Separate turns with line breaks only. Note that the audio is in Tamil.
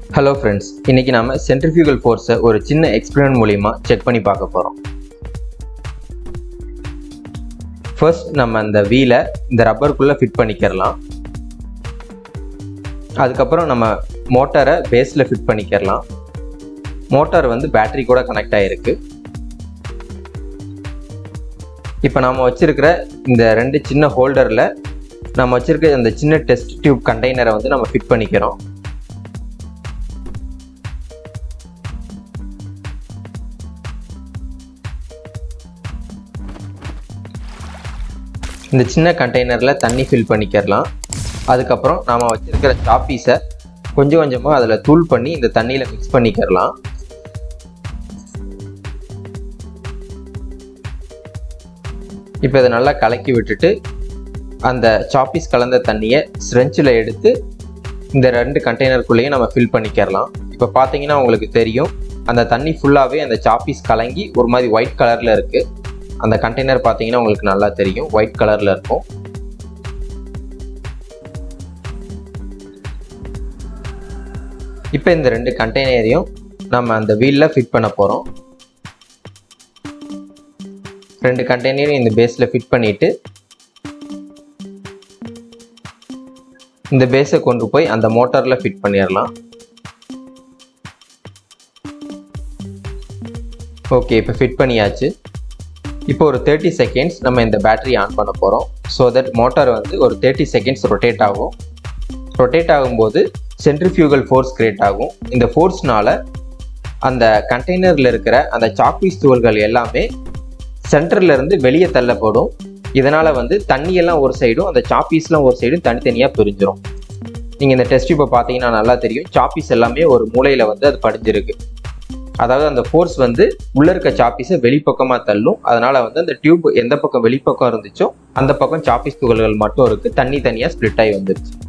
ஹலோ ஃப்ரெண்ட்ஸ் இன்னைக்கு நாம சென்ட்ரிஃபியூகல் ஃபோர்ஸை ஒரு சின்ன எக்ஸ்பெரிமெண்ட் மூலிமா செக் பண்ணி பார்க்க போகிறோம் ஃபர்ஸ்ட் நம்ம அந்த வீலை இந்த ரப்பருக்குள்ளே ஃபிட் பண்ணிக்கிறலாம் அதுக்கப்புறம் நம்ம மோட்டாரை பேஸில் ஃபிட் பண்ணிக்கிறலாம் மோட்டார் வந்து பேட்டரி கூட கனெக்ட் ஆகிருக்கு இப்போ நம்ம வச்சிருக்கிற இந்த ரெண்டு சின்ன ஹோல்டரில் நம்ம வச்சிருக்க அந்த சின்ன டெஸ்ட் டியூப் கண்டெய்னரை வந்து நம்ம ஃபிட் பண்ணிக்கிறோம் இந்த சின்ன கண்டெய்னரில் தண்ணி ஃபில் பண்ணிக்கிறலாம் அதுக்கப்புறம் நாம் வச்சிருக்கிற சாப்பீஸை கொஞ்சம் கொஞ்சமாக அதில் தூள் பண்ணி இந்த தண்ணியில் மிக்ஸ் பண்ணிக்கிறலாம் இப்போ இதை நல்லா கலக்கி விட்டுட்டு அந்த சாப்பீஸ் கலந்த தண்ணியை ஸ்ட்ரென்ச்சில் எடுத்து இந்த ரெண்டு கண்டெய்னருக்குள்ளேயும் நம்ம ஃபில் பண்ணிக்கிறலாம் இப்போ பார்த்தீங்கன்னா உங்களுக்கு தெரியும் அந்த தண்ணி ஃபுல்லாகவே அந்த சாப்பீஸ் கலங்கி ஒரு மாதிரி ஒயிட் கலரில் இருக்குது அந்த கண்டெய்னர் பார்த்தீங்கன்னா உங்களுக்கு நல்லா தெரியும் ஒயிட் கலரில் இருக்கும் இப்போ இந்த ரெண்டு கண்டெய்னரையும் நம்ம அந்த வீலில் ஃபிட் பண்ண போகிறோம் ரெண்டு கண்டெய்னரையும் இந்த பேஸில் ஃபிட் பண்ணிவிட்டு இந்த பேஸை கொண்டு போய் அந்த மோட்டாரில் ஃபிட் பண்ணிடலாம் ஓகே இப்போ ஃபிட் பண்ணியாச்சு இப்போ ஒரு தேர்ட்டி செகண்ட்ஸ் நம்ம இந்த பேட்டரி ஆன் பண்ண போகிறோம் ஸோ தட் மோட்டார் வந்து ஒரு தேர்ட்டி செகண்ட்ஸ் ரொட்டேட் ஆகும் ரொட்டேட் ஆகும்போது சென்ட்ரிஃபியூகல் ஃபோர்ஸ் கிரியேட் ஆகும் இந்த ஃபோர்ஸ்னால அந்த கண்டெய்னரில் இருக்கிற அந்த சாக்பீஸ் துகள்கள் எல்லாமே சென்டர்ல இருந்து வெளியே தள்ளப்படும் இதனால் வந்து தண்ணியெல்லாம் ஒரு சைடும் அந்த சாப்பீஸ்லாம் ஒரு சைடும் தனித்தனியாக பிரிஞ்சிரும் நீங்கள் இந்த டெஸ்ட் இப்போ பார்த்தீங்கன்னா நல்லா தெரியும் சாப்பீஸ் எல்லாமே ஒரு மூலையில் வந்து அது படிஞ்சிருக்கு அதாவது அந்த ஃபோர்ஸ் வந்து உள்ள இருக்க சாப்பீஸை வெளிப்பக்கமாக தள்ளும் அதனால வந்து அந்த டியூப் எந்த பக்கம் வெளிப்பக்கம் இருந்துச்சோ அந்த பக்கம் சாப்பீஸ் துகள்கள் மட்டும் இருக்கு தண்ணி தனியாக ஸ்ப்ளிட் ஆகி வந்துருச்சு